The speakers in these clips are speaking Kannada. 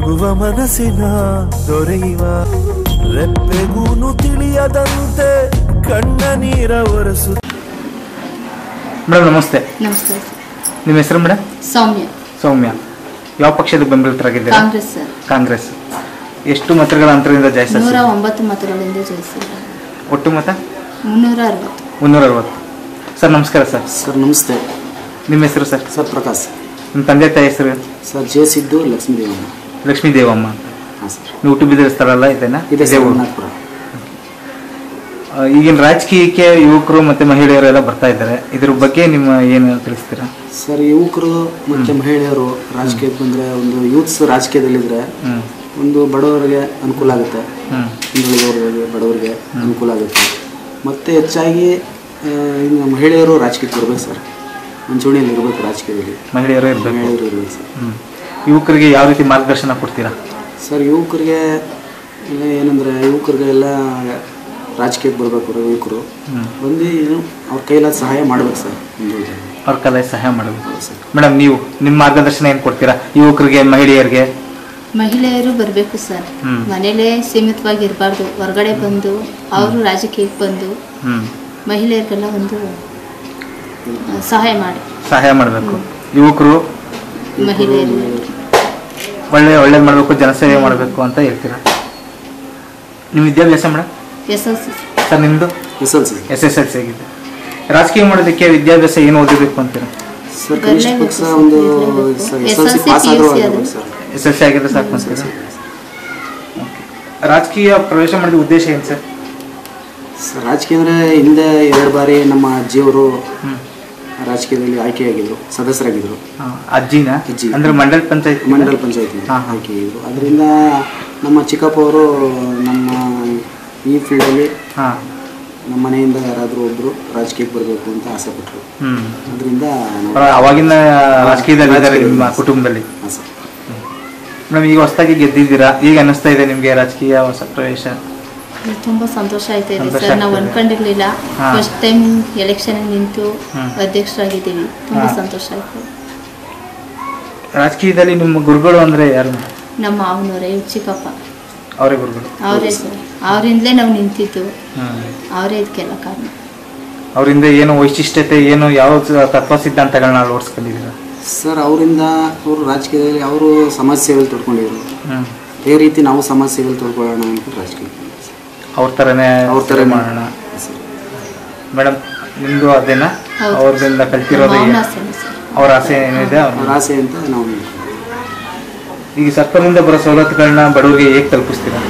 ಮಗುವ ಮನಸ್ಸಿನ ದೊರೆಯುವ ರೆಪ್ಪೆಗೂನು ತಿಳಿಯದಂತೆ ಕಣ್ಣ ನೀರ ಒರೆಸು ಮೇಡಮ್ ನಮಸ್ತೆ ನಮಸ್ತೆ ನಿಮ್ಮ ಹೆಸರು ಮೇಡಮ್ ಸೌಮ್ಯ ಸೌಮ್ಯ ಯಾವ ಪಕ್ಷದ ಬೆಂಬಲಿತರಾಗಿದ್ದೀರಾ ಕಾಂಗ್ರೆಸ್ ಸರ್ ಕಾಂಗ್ರೆಸ್ ಎಷ್ಟು ಮತಗಳ ಅಂತರದಿಂದ ನೂರ ಜಯಿಸಿದ ಒಂಬತ್ತು ಮತಗಳಿಂದ ಜಯಿಸಿಲ್ಲ ಒಟ್ಟು ಮತ ಮುನ್ನೂರ ಅರವತ್ತು ಮುನ್ನೂರ ಅರವತ್ತು ಸರ್ ನಮಸ್ಕಾರ ಸರ್ ಸರ್ ನಮಸ್ತೆ ನಿಮ್ಮ ಹೆಸರು ಸರ್ ಸರ್ ಪ್ರಕಾಶ್ ನಿಮ್ಮ ತಂದೆ ತಾಯಿ ಹೆಸರು ಸರ್ ಜೆ ಸಿದ್ದು ಲಕ್ಷ್ಮೀ ದೇವಮ್ಮ ಲಕ್ಷ್ಮೀ ದೇವಮ್ಮ ಅಂತ ಹಾಂ ಸರ್ ನೀವು ಹುಟ್ಟು ಬಿದ್ದಿರೋ ಸ್ಥಳ ಅಲ್ಲ ಇದನ್ನ ಇದೆ ಇದೇ ಸರ್ ಊರು. ನಾಗ್ಪುರ ಆ, ಈಗಿನ ರಾಜಕೀಯಕ್ಕೆ ಯುವಕರು ಮತ್ತೆ ಮಹಿಳೆಯರು ಎಲ್ಲ ಬರ್ತಾ ಇದ್ದಾರೆ ಇದ್ರ ಬಗ್ಗೆ ನಿಮ್ಮ ಏನು ತಿಳಿಸ್ತೀರಾ ಸರ್ ಯುವಕರು ಮತ್ತು ಮಹಿಳೆಯರು ರಾಜಕೀಯಕ್ಕೆ ಬಂದರೆ ಒಂದು ಯೂತ್ಸ್ ರಾಜಕೀಯದಲ್ಲಿದ್ದರೆ ಹ್ಮ್ ಒಂದು ಬಡವರಿಗೆ ಅನುಕೂಲ ಆಗುತ್ತೆ ಹ್ಮ್ ಹಿಂದುಳಿದವರಿಗೆ ಬಡವರಿಗೆ ಅನುಕೂಲ ಆಗುತ್ತೆ ಮತ್ತು ಹೆಚ್ಚಾಗಿ ಆ, ಇನ್ನು ಮಹಿಳೆಯರು ರಾಜಕೀಯಕ್ಕೆ ಬರಬೇಕು ಸರ್ ಮುಂಚೂಣಿಯಲ್ಲಿ ಇರಬೇಕು ರಾಜಕೀಯದಲ್ಲಿ ಮಹಿಳೆಯರು ಇರಬೇಕು ಮಹಿಳೆಯರು ಇರಬೇಕು ಸರ್ ಹ್ಮ್ ಯುವಕರಿಗೆ ಯಾವ ರೀತಿ ಮಾರ್ಗದರ್ಶನ ಕೊಡ್ತೀರಾ ಸರ್ ಯುವಕರಿಗೆ ಎಲ್ಲ ಏನಂದರೆ ಯುವಕರಿಗೆ ಎಲ್ಲ ರಾಜಕೀಯಕ್ಕೆ ಬರಬೇಕು ಯುವಕರು ಹ್ಮ್ ಬಂದು ಏನು ಅವ್ರ ಕೈಲಾದ ಸಹಾಯ ಮಾಡ್ಬೇಕು ಸರ್ ಹಿಂದುಳಿದ ಅವ್ರ ಕಲೆ ಸಹಾಯ ಮಾಡಬೇಕು ಹೌದು ಸರ್ ಮೇಡಮ್ ನೀವು ನಿಮ್ಮ ಮಾರ್ಗದರ್ಶನ ಏನು ಕೊಡ್ತೀರಾ ಯುವಕರಿಗೆ ಮಹಿಳೆಯರಿಗೆ ಮಹಿಳೆಯರು ಬರಬೇಕು ಸರ್ ಹ್ಮ್. ಮನೇಲೇ ಸೀಮಿತವಾಗಿ ಇರಬಾರ್ದು ಹೊರಗಡೆ ಬಂದು ಅವರು ರಾಜಕೀಯಕ್ಕೆ ಬಂದು ಹ್ಮ್ ಮಹಿಳೆಯರಿಗೆಲ್ಲ ಒಂದು ಆ, ಸಹಾಯ ಮಾಡಿ ಸಹಾಯ ಮಾಡಬೇಕು ಯುವಕರು ಮಹಿಳೆಯರು ಒಳ್ಳೆ ಒಳ್ಳೆ ಮಾಡಬೇಕು ಜನಸೇವೆ ಮಾಡಬೇಕು ಅಂತ ಹೇಳ್ತೀರಾ ನಿಮ್ಮ ವಿದ್ಯಾಭ್ಯಾಸ madam S L C sir ನಿಮ್ಮದು S L C S S L C ಆಗಿದೆ ರಾಜಕೀಯ ಮಾಡೋದಕ್ಕೆ ವಿದ್ಯಾಭ್ಯಾಸ ಏನು ಓದಬೇಕು ಅಂತೀರಾ ಸರ್ ಕನಿಷ್ಠ ಪಕ್ಷ ಒಂದು sir S L C SLC, pass ಆದರೂ PUC ಆಗಬೇಕು ಸರ್ ಎಸ್ ಎಲ್ ಸಿ ಆಗಿದ್ರೆ ಸಾಕು ಅಂತೀರಾ ರಾಜಕೀಯ ಪ್ರವೇಶ ಮಾಡಿದ ಉದ್ದೇಶ ಏನು ಸರ್ ಸರ್ ರಾಜಕೀಯ ಅಂದರೆ ಹಿಂದೆ ಎರಡು ಬಾರಿ ನಮ್ಮ ಅಜ್ಜಿಯವರು ಹ್ಮ್. ರಾಜಕೀಯದಲ್ಲಿ ಆಯ್ಕೆಯಾಗಿದ್ದರು ಸದಸ್ಯರಾಗಿದ್ದರು ಹಾ, ಅಜ್ಜಿನ ಅಜ್ಜಿ. ಅಂದ್ರೆ ಮಂಡಲ್ ಪಂಚಾಯತ್ ಮಂಡಲ ಪಂಚಾಯತಿ ಹಾ, ಹಾ. ಆಯ್ಕೆಯಾಗಿದ್ದರು ಅದರಿಂದ ನಮ್ಮ ಚಿಕ್ಕಪ್ಪ ಅವರು ನಮ್ಮ ಈ ಫೀಲ್ಡಲ್ಲಿ ಹಾ ನಮ್ಮ ಮನೆಯಿಂದ ಯಾರಾದರೂ ಒಬ್ಬರು ರಾಜಕೀಯಕ್ಕೆ ಬರಬೇಕು ಅಂತ ಆಸೆ ಪಟ್ಟರು ಹ್ಮ್ ಅದರಿಂದ ನಾವು ಅವ್ರ ಅವಾಗಿನ ರಾಜಕೀಯದಲ್ಲಿ ಇದ್ದಾರೆ ರಾಜಕೀಯದಲ್ಲಿ. ನಿಮ್ಮ ಕುಟುಂಬದಲ್ಲಿ ಹಾಂ ಸರ್ ಮೇಡಮ್ ಈಗ ಹೊಸದಾಗಿ ಗೆದ್ದಿದ್ದೀರಾ ಈಗ ಅನ್ನಿಸ್ತಾ ಇದೆ ನಿಮಗೆ ರಾಜಕೀಯ ಹೊಸ ಪ್ರವೇಶ ತುಂಬಾ ಸಂತೋಷ ಆಯ್ತಾ ಇದೆ ಸಂತೋಷ ಸರ್ ನಾವು ಆಗ್ತಿದೆ. ಅನ್ಕೊಂಡಿರ್ಲಿಲ್ಲ ಹಾ. ಫಸ್ಟ್ ಟೈಮ್ ಎಲೆಕ್ಷನ್ ನಿಂತು ಹ್ಮ್. ಅಧ್ಯಕ್ಷರಾಗಿದ್ದೀವಿ ತುಂಬಾ ಹಾ. ಸಂತೋಷ ಆಯ್ತು ರಾಜಕೀಯದಲ್ಲಿ ನಿಮ್ಮ ಗುರುಗಳು ಅಂದ್ರೆ ಯಾರು ನಮ್ಮ ಮಾವನವರೇ ಚಿಕ್ಕಪ್ಪ ಅವರೇ ಗುರುಗಳು ಅವರೇ ಸರ್ ಅವರಿಂದಲೇ ನಾವು ನಿಂತಿದ್ದು ಹ್ಮ್ ಅವರೇ ಇದಕ್ಕೆಲ್ಲ ಕಾರಣ ಅವರಿಂದ ಏನು ವೈಶಿಷ್ಟ್ಯತೆ ಏನು ಯಾವ ತತ್ವ ಸಿದ್ಧಾಂತಗಳನ್ನ ಅಳವಡಿಸ್ಕೊಂಡಿದ್ದೀರಾ ಸರ್ ಅವರಿಂದ ಅವರು ರಾಜಕೀಯದಲ್ಲಿ ಅವರು ಸಮಾಜ ಸೇವೆಯಲ್ಲಿ ತೊಡ್ಕೊಂಡಿದ್ರು ಹ್ಮ್ ಅದೇ ರೀತಿ ನಾವು ಸಮಾಜ ಸೇವೆಯಲ್ಲಿ ತೊಡ್ಕೊಳ್ಳೋಣ ಅಂತ ರಾಜಕೀಯ ಅವ್ರ ಥರನೇ ಅವ್ರ ಥರ ಮಾಡೋಣ ಸರ್ ಮೇಡಮ್ ನಿಮ್ದು ಅದೇನಾ ಹೌದು. ಅವ್ರದಿಂದ ಕಲ್ತಿರೋದು ಮಾವನ ಏನು? ಆಸೆನೇ ಸರ್ ಅವ್ರ ಆಸೆ ಏನಿದೆ ಅವ್ರ ಅವ್ರು- ಆಸೆ ಅಂತ ನಾವು ನಿಂತ್ಕೊಂಡಿದ್ದೀವಿ. ಈಗ ಸರ್ಕಾರದಿಂದ ಬರೋ ಸವಲತ್ತುಗಳನ್ನ ಬಡವರಿಗೆ ಹೇಗೆ ತಲುಪಿಸ್ತೀರಾ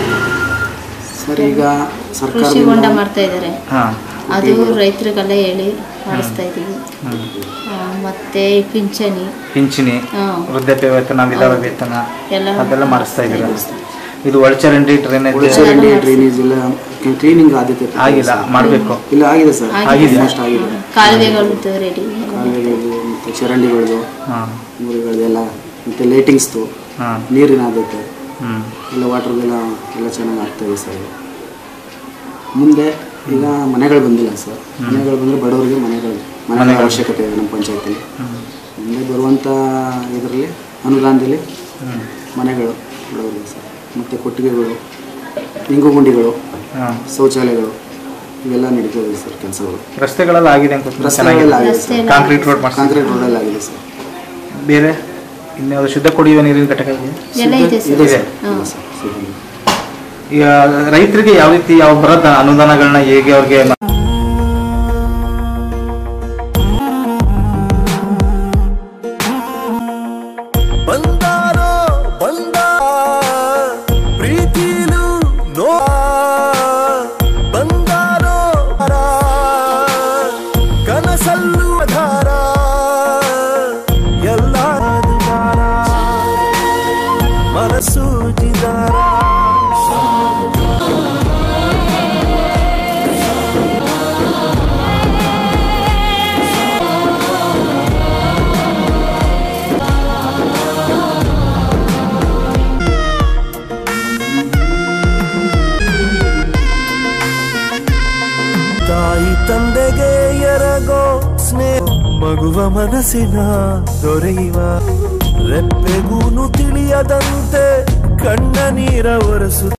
ಸರ್ ಈಗ ಕೃಷಿ ಹೊಂಡ ಸರ್ಕಾರದಿಂದ ಮಾಡ್ತಾ ಇದ್ದಾರೆ ಹಾ ಅದು ರೈತರಿಗೆಲ್ಲ ಹೇಳಿ ಮಾಡಿಸ್ತಾ ಇದ್ದೀವಿ ಹ್ಮ್. ಆ, ಮತ್ತೆ ಪಿಂಚಣಿ ಪಿಂಚಣಿ ಹಾ. ವೃದ್ಧಾಪ್ಯ ವೇತನ ವಿಧವಾ ವೇತನ ಎಲ್ಲ ಅದೆಲ್ಲ ಮಾಡಿಸ್ತಾ ಇದ್ದೀರಾ ಇದು ಒಳಚರಂಡಿ ಡ್ರೈನೇಜ್ ಒಳಚರಂಡಿ ಡ್ರೈನೇಜ್ ಎಲ್ಲ ಕ್ಲೀನಿಂಗ್ ಆದ್ಯತೆ ಕೊಟ್ಟಿದ್ದೀವಿ ಆಗಿಲ್ಲ ಸರ್. ಮಾಡಬೇಕು ಇಲ್ಲ ಆಗಿದೆ ಸರ್ ಆಗಿದೆ. ಅಷ್ಟು ಆಗಿದೆ ಕಾಲುವೆಗಳದ್ದು ರೆಡಿ ಕಾಲುವೆಗಳದು ಮತ್ತು ಚರಂಡಿಗಳದು ಹಾಂ ಮುರಿಗಳದೆಲ್ಲ ಮತ್ತು ಲೈಟಿಂಗ್ಸ್ದು ಹಾಂ ನೀರಿನ ಆದ್ಯತೆ ಹ್ಞೂ ಎಲ್ಲ ವಾಟರ್ದೆಲ್ಲ ಎಲ್ಲ ಚೆನ್ನಾಗಿ ಆಗ್ತಾಯಿದೆ ಸರ್ ಈಗ. ಮುಂದೆ ಈಗ ಮನೆಗಳು ಬಂದಿಲ್ಲ ಸರ್ ಮನೆಗಳು ಬಂದರೆ ಬಡವರಿಗೆ ಮನೆಗಳು ಮನೆಗಳ ಅವಶ್ಯಕತೆ ಇದೆ ನಮ್ಮ ಪಂಚಾಯತಿಲಿ ಮುಂದೆ ಬರುವಂಥ ಇದರಲ್ಲಿ ಅನುದಾನದಲ್ಲಿ ಹ್ಞೂ ಮನೆಗಳು ಬಡವರಿಗೆ ಸರ್ ಮತ್ತು ಕೊಟ್ಟಿಗೆಗಳು ಇಂಗು ಗುಂಡಿಗಳು ಹಾಂ ಶೌಚಾಲಯಗಳು ಇವೆಲ್ಲ ನಡೀತಾ ಇದೆ ಸರ್ ಕೆಲಸಗಳು ರಸ್ತೆಗಳೆಲ್ಲ ಆಗಿದೆ ಅಂತ ಚೆನ್ನಾಗಿದೆ ರಸ್ತೆಗಳೆಲ್ಲ ಆಗಿದೆ ರಸ್ತೆ ಸರ್ ಎಲ್ಲ ಕಾಂಕ್ರೀಟ್ ರೋಡ್ ಮಾಡ್ಸಿ ಕಾಂಕ್ರೀಟ್ ರೋಡಲ್ಲಿ ಆಗಿದೆ ಸರ್ ಬೇರೆ ಇನ್ಯಾವುದು ಶುದ್ಧ ಕುಡಿಯುವ ನೀರಿನ ಘಟಕ ಇದೆ ಎಲ್ಲ ಇದೆ ಸರ್ ಇದೆ ಇದೆ. ಸರ್ ಹಾಂ. ಇದೆ ಸರ್ ಸಿಗುತ್ತೆ. ಈಗ ರೈತರಿಗೆ ಯಾವ ರೀತಿ ಯಾವ ಬರದ ಅನುದಾನಗಳನ್ನ ಹೇಗೆ ಅವ್ರಿಗೆ ಮ- ಬಂದಾರೋ ಬಂದ ಪ್ರೀತಿಲು ನೋ ಬಂದಾರೋ ರ, ಕನಸಲ್ಲು ಧಾರ ಎಲ್ಲ ದಾರ ಮನಸ್ಸು ಜಿದಾರ ತಾಯಿ ತಂದೆಗೆ ಎರಗೋ ಸ್ನೇಹ ಮಗುವ ಮನಸ್ಸಿನ ದೊರೆಯುವ ರೆಪ್ಪೆಗೂನು ತಿಳಿಯದಂತೆ ಕಣ್ಣ ನೀರ ಒರೆಸು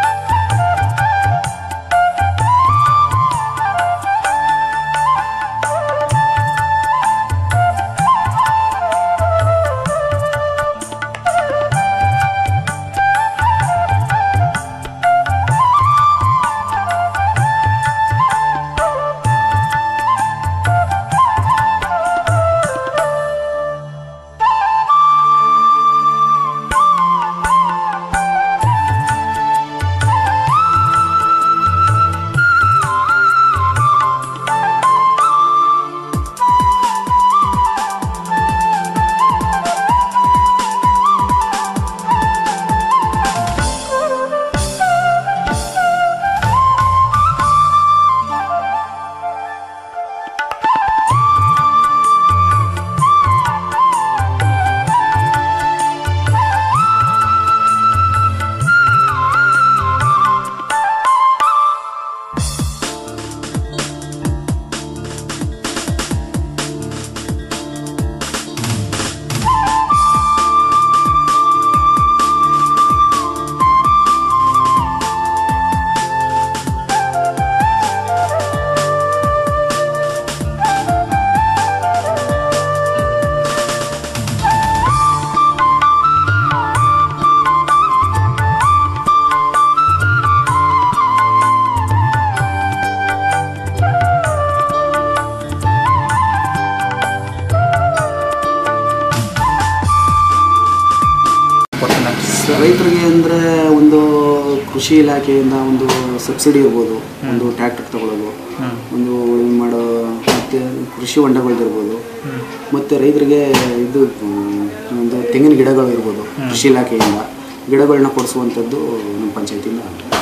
ಸರ್, ರೈತರಿಗೆ ಅಂದರೆ ಒಂದು ಕೃಷಿ ಇಲಾಖೆಯಿಂದ ಒಂದು ಸಬ್ಸಿಡಿ ಇರ್ಬೋದು ಒಂದು ಟ್ರ್ಯಾಕ್ಟರ್ ತಗೊಳ್ಳೋದು ಒಂದು ಉಳುಮೆ ಮಾಡೋ ಮತ್ತು ಕೃಷಿ ಹೊಂಡಗಳದಿರ್ಬೋದು ಮತ್ತು ರೈತರಿಗೆ ಇದು ಮ್, ಒಂದು ತೆಂಗಿನ ಗಿಡಗಳು ಇರ್ಬೋದು ಕೃಷಿ ಇಲಾಖೆಯಿಂದ ಗಿಡಗಳನ್ನ ಕೊಡಿಸುವಂಥದ್ದು ನಮ್ಮ ಪಂಚಾಯತಿಯಿಂದ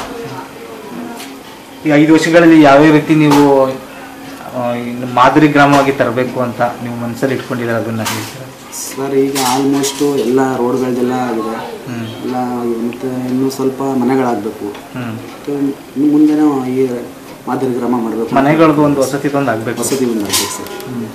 ಈ ಐದು ವರ್ಷಗಳಲ್ಲಿ ಯಾವ್ಯಾವ ರೀತಿ ನೀವು ಆ, ಇನ್ನು ಮಾದರಿ ಗ್ರಾಮವಾಗಿ ತರಬೇಕು ಅಂತ ನೀವು ಮನಸ್ಸಲ್ಲಿ ಇಟ್ಕೊಂಡಿದ್ದೀರ ಅದನ್ನ ಹೇಳ್ತೀರಾ ಸರ್ ಈಗ ಆಲ್ಮೋಸ್ಟು ಎಲ್ಲ ರೋಡ್ಗಳದೆಲ್ಲ ಆಗಿದೆ ಹ್ಮ್. ಎಲ್ಲ ಆಗಿದೆ. ಮತ್ತು ಇನ್ನೂ ಸ್ವಲ್ಪ ಮನೆಗಳಾಗಬೇಕು ಹ್ಮ್ ಮತ್ತು ಇನ್ನು ಮುಂದೆನೂ ಈ ಮಾದರಿ ಗ್ರಾಮ ಮಾಡಬೇಕು ಮನೆಗಳದ್ದು ಒಂದು ವಸತಿದೊಂದು ಆಗಬೇಕು ವಸತಿ ಒಂದು ಆಗಬೇಕು ಸರ್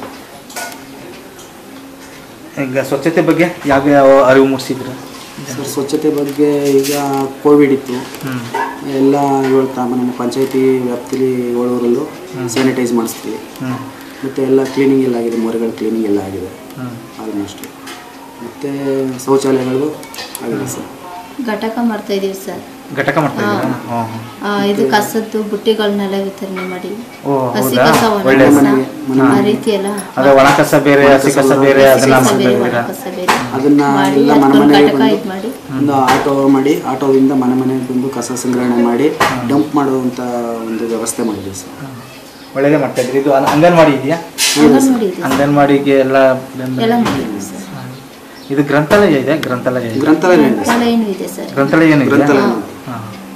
ಈಗ ಸ್ವಚ್ಛತೆ ಬಗ್ಗೆ ಯಾವ ಯಾವ ಅರಿವು ಮೂಡಿಸಿದ್ರ ಸರ್ ಸ್ವಚ್ಛತೆ ಬಗ್ಗೆ ಈಗ ಕೋವಿಡ್ ಇತ್ತು ಹ್ಮ್ ಎಲ್ಲ ಏಳು ತಾ ನಮ್ಮ ಪಂಚಾಯತಿ ವ್ಯಾಪ್ತಿಲಿ ಏಳೂರಲ್ಲೂ ಸ್ಯಾನಿಟೈಸ್ ಮಾಡಿಸ್ತೀವಿ ಹ್ಮ್ ಮತ್ತು ಎಲ್ಲ ಕ್ಲೀನಿಂಗ್ ಎಲ್ಲ ಆಗಿದೆ ಮೊರೆಗಳ ಕ್ಲೀನಿಂಗ್ ಎಲ್ಲ ಆಗಿದೆ ಹ್ಮ್ ಆಲ್ಮೋಸ್ಟ್ ಮತ್ತು ಶೌಚಾಲಯಗಳು ಆಗಿದೆ ಸರ್ ಘಟಕ ಮಾಡ್ತಾ ಇದೀವಿ ಸರ್ ಘಟಕ ಮಾಡ್ತಾ ಇದ್ದೀರಾ ಹಾ. ಹ್ಞೂ ಆ, ಇದು ಕಸದ್ದು ಬುಟ್ಟಿಗಳನ್ನೆಲ್ಲ ವಿತರಣೆ ಮಾಡಿ ಓ ಹಸಿ ಹೌದಾ ಕಸ ಒಣ ಒಳ್ಳೆ ಕಸ ಮನೆಗೆ- ಆ ಮನೆಗೆ- ರೀತಿ ಎಲ್ಲ ಅದೇ ಒಣ ಕಸ ಬೇರೆ ಹಸಿ ಕಸ ಬೇರೆ ಹಸಿ ಅದನ್ನ ಕಸ ಬೇರೆ, ಒಣ ಮಾಡ್ತಾ ಕಸ ಬೇರೆ ಅದನ್ನ ಮಾಡಿ ಎಲ್ಲ ಮನೆ ಅದಕ್ಕೊಂದು ಮನೆಗೆ ಘಟಕ ಬಂದು ಇದು ಮಾಡಿ ಒಂದು ಆಟೋ ಮಾಡಿ ಆಟೋದಿಂದ ಮನೆ ಮನೆಗೆ ಬಂದು ಕಸ ಸಂಗ್ರಹಣೆ ಮಾಡಿ ಡಂಪ್ ಮಾಡುವಂಥ ಒಂದು ವ್ಯವಸ್ಥೆ ಮಾಡಿದ್ದೀವಿ ಸರ್ ಒಳ್ಳೇದೇ ಮಾಡ್ತಾ ಇದ್ರಿ ಇದು ಅಂ- ಅಂಗನವಾಡಿ ಇದೆಯಾ ಅಂಗನವಾಡಿ ಇದೆ ಅಂಗನವಾಡಿಗೆ ಎಲ್ಲ ಬೆಂಬಲ- ಎಲ್ಲ ಮಾಡಿದ್ವಿ ಸರ್ ಇದು ಗ್ರಂಥಾಲಯ ಇದೆ ಗ್ರಂಥಾಲಯ ಇದೆ ಗ್ರಂಥಾಲಯ ಇದೆ ಸರ್ ಗ್ರಂಥಾಲಯನೂ ಇದೆ ಸರ್ ಗ್ರಂಥಾಲಯ ಏನು ಇದೆಯಾ? ಗ್ರಂಥಾಲಯ ಹಾ.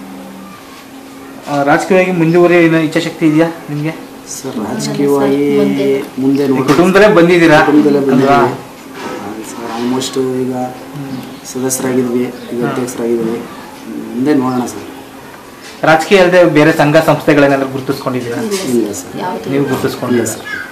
ಆ, ರಾಜಕೀಯವಾಗಿ ಮುಂದುವರಿಯೋ ಏನೋ ಇಚ್ಛಾಶಕ್ತಿ ಇದೆಯಾ ನಿಮಗೆ ಸರ್ ರಾಜಕೀಯವಾಗಿ ಮುಂದೆ. ಮುಂದೆ ಈ ನೋಡಿ ಕುಟುಂಬದಲ್ಲೇ ಬಂದಿದ್ದೀರಾ ಕುಟುಂಬದಲ್ಲೇ ಅಲ್ವಾ? ಬಂದಿದ್ದೀವಿ ಸರ್ ಆಲ್ಮೋಸ್ಟ್ ಈಗ ಸದಸ್ಯರಾಗಿದ್ವಿ ಈಗ ಅಧ್ಯಕ್ಷರಾಗಿದ್ವಿ ಮುಂದೆ ನೋಡೋಣ ಸರ್ ರಾಜಕೀಯ ಅಲ್ಲದೆ ಬೇರೆ ಸಂಘ ಸಂಸ್ಥೆಗಳನ್ನೆಲ್ಲ ಗುರುತಿಸ್ಕೊಂಡಿದ್ದೀರಾ ಇಲ್ಲ ಸರ್ ಯಾವುದು ನೀವು ಗುರುತಿಸ್ಕೊಂಡಿಲ್ಲ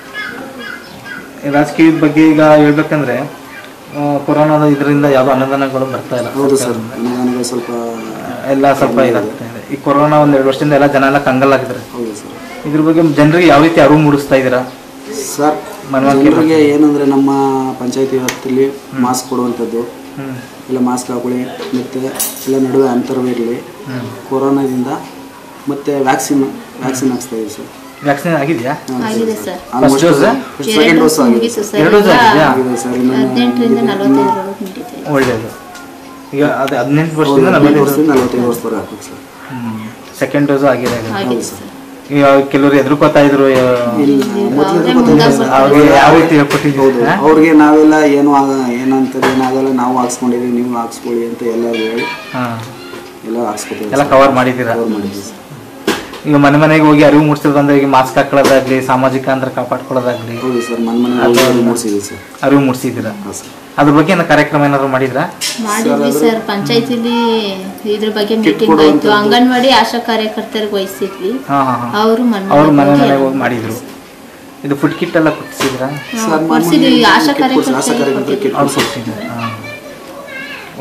ರಾಜಕೀಯದ ಬಗ್ಗೆ ಈಗ ಹೇಳ್ಬೇಕಂದ್ರೆ ಆ, ಕೊರೋನಾದ ಇದರಿಂದ ಯಾವುದೋ ಅನುದಾನಗಳು ಬರ್ತಾ ಇಲ್ಲ ಹೌದು ಸರ್ ಅನುದಾನಗಳು ಸ್ವಲ್ಪ ಎಲ್ಲ ಸ್ವಲ್ಪ ಇದಾಗ್ತಾ ಇದೆ ಈ ಕೊರೋನಾ ಒಂದ್ ಎರಡು ವರ್ಷದಿಂದ ಎಲ್ಲ ಜನ ಎಲ್ಲ ಕಂಗಲಾಗಿದ್ದಾರೆ ಹೌದು ಸರ್ ಇದ್ರ ಬಗ್ಗೆ ಜನರಿಗೆ ಯಾವ ರೀತಿ ಅರಿವು ಮೂಡಿಸ್ತಾ ಇದ್ದೀರಾ ಸರ್ ಮನವರಿಕೆ ಜನರಿಗೆ ಏನಂದ್ರೆ ನಮ್ಮ ಪಂಚಾಯತಿ ವ್ಯಾಪ್ತಿಯಲ್ಲಿ ಮಾಸ್ಕ್ ಕೊಡುವಂಥದ್ದು ಹ್ಮ್ ಎಲ್ಲ ಮಾಸ್ಕ್ ಹಾಕೊಳ್ಳಿ ಮತ್ತು ಎಲ್ಲ ನಡುವೆ ಅಂತರವಿರಲಿ ಹ್ಮ್ ಕೊರೋನಾದಿಂದ ಮತ್ತು ವ್ಯಾಕ್ಸಿನ್ ವ್ಯಾಕ್ಸಿನ್ ಹಾಕ್ಸ್ತಾ ಇದ್ದೀವಿ ಸರ್ ವ್ಯಾಕ್ಸಿನ್ ಆಗಿದೆಯಾ ಆಗಿದೆ ಸರ್ ಆಲ್ಮೋಸ್ಟ್ dose? ಸೆಕೆಂಡ್ ಎರಡು ಡೋಸ್ ಆಗಿದೆ ಮುಗೀತು ಸರ್ ಎರಡು dose ಈಗ ಆಗಿದೆಯಾ? ಆಗಿದೆ ಸರ್ ಇನ್ನೊಂದು ಹದಿನೆಂಟರಿಂದ ನಲವತ್ತೈದರೊಳಗೆ ನಡೀತಿದೆ ಒಳ್ಳೇದು ಈಗ ಅದು ಹದಿನೆಂಟು ಹೌದು, ವರ್ಷದಿಂದ ಹದಿನೈದು ನಲವತ್ತೈದು ವರ್ಷದಿಂದ ನಲವತ್ತೈದು ವರ್ಷದವರೆಗೆ ಹಾಕ್ಬೇಕು ಸರ್ ಸೆಕೆಂಡ್ ಡೋಸು ಆಗಿದೆ ಈಗ. ಆಗಿದೆ ಸರ್ ಈಗ ಕೆಲವರು ಎದುರ್ಕೋತಾ ಇದ್ರು ಆ, ಇಲ್ಲ ಮೊದಲು ಅವ್ರೇ ಗೊತ್ತಿಲ್ಲ ಮುಂದಾಗ್ ಸರ್. ಅವ್ರಿಗೆ ಯಾವ ರೀತಿ ಹೌದು ಹೇಳ್ಕೊಟ್ಟಿದ್ದೀವಿ ಹಾ? ಅವ್ರಿಗೆ ನಾವೆಲ್ಲ ಏನು ಆಗ ಏನಂತದ್ದು ಏನಾಗಲ್ಲ ನಾವು ಹಾಕ್ಸ್ಕೊಂಡಿದ್ದೀವಿ ನೀವು ಹಾಕ್ಸ್ಕೊಳ್ಳಿ ಅಂತ ಎಲ್ಲ ಹೇಳಿ ಹಾ ಎಲ್ಲ ಹಾಕ್ಸ್ಕೊತೀವಿ ಎಲ್ಲ ಕವರ್ ಮಾಡಿದ್ದೀರಾ ಕವರ್ ಮಾಡಿದ್ದೀವಿ ಸರ್ ಈಗ ಮನೆ ಮನೆಗೆ ಹೋಗಿ ಅರಿವು ಮೂಡಿಸಿರೋದಂದ್ರೆ ಈಗ ಮಾಸ್ಕ್ ಹಾಕೊಳ್ಳೋದಾಗ್ಲಿ ಸಾಮಾಜಿಕ ಅಂತರ ಕಾಪಾಡ್ಕೊಳ್ಳೋದಾಗ್ಲಿ ಹೌದು ಸರ್ ಮನೆ ಮನೆ ಮೂಡಿಸಿದ್ದೀವಿ ಸರ್ ಅರಿವು ಮೂಡಿಸಿದ್ದೀರಾ ಹಾಂ ಸರ್ ಅದ್ರ ಬಗ್ಗೆ ಏನೋ ಕಾರ್ಯಕ್ರಮ ಏನಾದ್ರು ಮಾಡಿದ್ರಾ ಮಾಡಿದ್ವಿ ಸರ್ ಪಂಚಾಯತಿಲಿ ಇದ್ರ ಬಗ್ಗೆ ಕಿಟ್ ಮೀಟಿಂಗ್ ಕೊಡುವಂಥದ್ದು. ಆಯ್ತು ಅಂಗನವಾಡಿ ಆಶಾ ಕಾರ್ಯಕರ್ತರಿಗೆ ವಹಿಸಿದ್ವಿ ಹಾ ಹಾ ಹಾ ಅವರು ಮನೆ ಅವ್ರು ಮನೆ ಹೋಗಿ ಮನೆಗೆ ಎಲ್ಲ ಹೋಗಿ ಮಾಡಿದ್ರು ಇದು ಫುಡ್ ಕಿಟ್ ಎಲ್ಲ ಕೊಡ್ಸಿದ್ರಾ ಹಾ, ಸರ್ ಕೊಡ್ಸಿದ್ವಿ ಆಶಾ ಕಿಟ್ ಕೊಡ್ಸಿ- ಆಶಾ ಕಾರ್ಯಕರ್ತರಿಗೆ ಕಾರ್ಯಕರ್ತರಿಗೆ ಕಿಟ್ ಅವ್ರು ಕೊಟ್ಟಿದ್ವಿ ಕೊಡ್ಸಿದ್ರು ಹಾ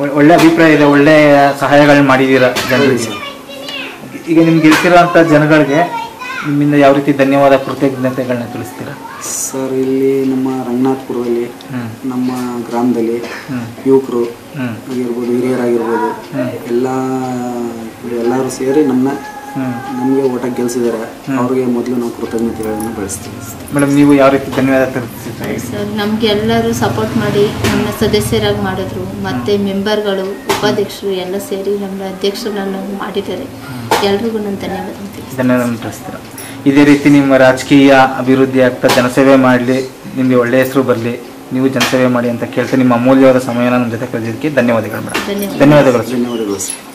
ಒ- ಒಳ್ಳೆ ಅಭಿಪ್ರಾಯ ಇದೆ ಒಳ್ಳೆ ಸಹಾಯಗಳನ್ನ ಮಾಡಿದ್ದೀರಾ ಜನರಿಗೆ ಈಗ ನಿಮ್ಗೆ ಗೆಲ್ತಿರೋಂಥ ಜನಗಳಿಗೆ ನಿಮ್ಮಿಂದ ಯಾವ ರೀತಿ ಧನ್ಯವಾದ ಕೃತಜ್ಞತೆಗಳನ್ನ ತಿಳಿಸ್ತೀರಾ ಸರ್ ಇಲ್ಲಿ ನಮ್ಮ ರಂಗನಾಥ್ಪುರದಲ್ಲಿ ಹ್ಮ್ ನಮ್ಮ ಗ್ರಾಮದಲ್ಲಿ ಹ್ಮ್ ಯುವಕರು ಹ್ಮ್ ಆಗಿರ್ಬೋದು ಹಿರಿಯರಾಗಿರ್ಬೋದು ಹ್ಮ್. ಎಲ್ಲ ಎಲ್ಲರೂ ಸೇರಿ ನಮ್ಮನ್ನ ಹ್ಮ್ ನಮಗೆ ಓಟಾಗಿ ಗೆಲ್ಸಿದ್ದಾರೆ ಅವ್ರಿಗೆ ಮೊದಲು ನಾವು ಕೃತಜ್ಞತೆಗಳನ್ನು ಬೆಳೆಸ್ತೀವಿ ಮೇಡಮ್ ನೀವು ಯಾವ ರೀತಿ ಧನ್ಯವಾದ ತಿಳಿಸ್ತೀರಾ ಸರ್ ನಮ್ಗೆ ಎಲ್ಲರೂ ಸಪೋರ್ಟ್ ಮಾಡಿ ನನ್ನ ಸದಸ್ಯರಾಗಿ ಮಾಡಿದ್ರು ಮತ್ತೆ ಮೆಂಬರ್ಗಳು ಉಪಾಧ್ಯಕ್ಷರು ಎಲ್ಲ ಸೇರಿ ನಮ್ಮ ಅಧ್ಯಕ್ಷರನ್ನ ಮಾಡಿದ್ದಾರೆ ಎಲ್ರಿಗೂ ನಾನು ಧನ್ಯವಾದ ತಿಳಿಸ್ತೀನಿ ಧನ್ಯವಾದ ತಿಳಿಸ್ತೀರಾ ಇದೇ ರೀತಿ ನಿಮ್ಮ ರಾಜಕೀಯ ಅಭಿವೃದ್ಧಿ ಆಗ್ತಾ ಜನಸೇವೆ ಮಾಡಲಿ ನಿಮಗೆ ಒಳ್ಳೆಯ ಹೆಸರು ಬರಲಿ ನೀವು ಜನಸೇವೆ ಮಾಡಿ ಅಂತ ಕೇಳ್ತಾ ನಿಮ್ಮ ಅಮೂಲ್ಯವಾದ ಸಮಯನ ನಮ್ಮ ಜೊತೆ ಕಳೆದಿದ್ದಕ್ಕೆ ಧನ್ಯವಾದಗಳು ಮೇಡಮ್ ಧನ್ಯವಾದ ಧನ್ಯವಾದಗಳು ಸರ್ ಧನ್ಯವಾದಗಳು ಸರ್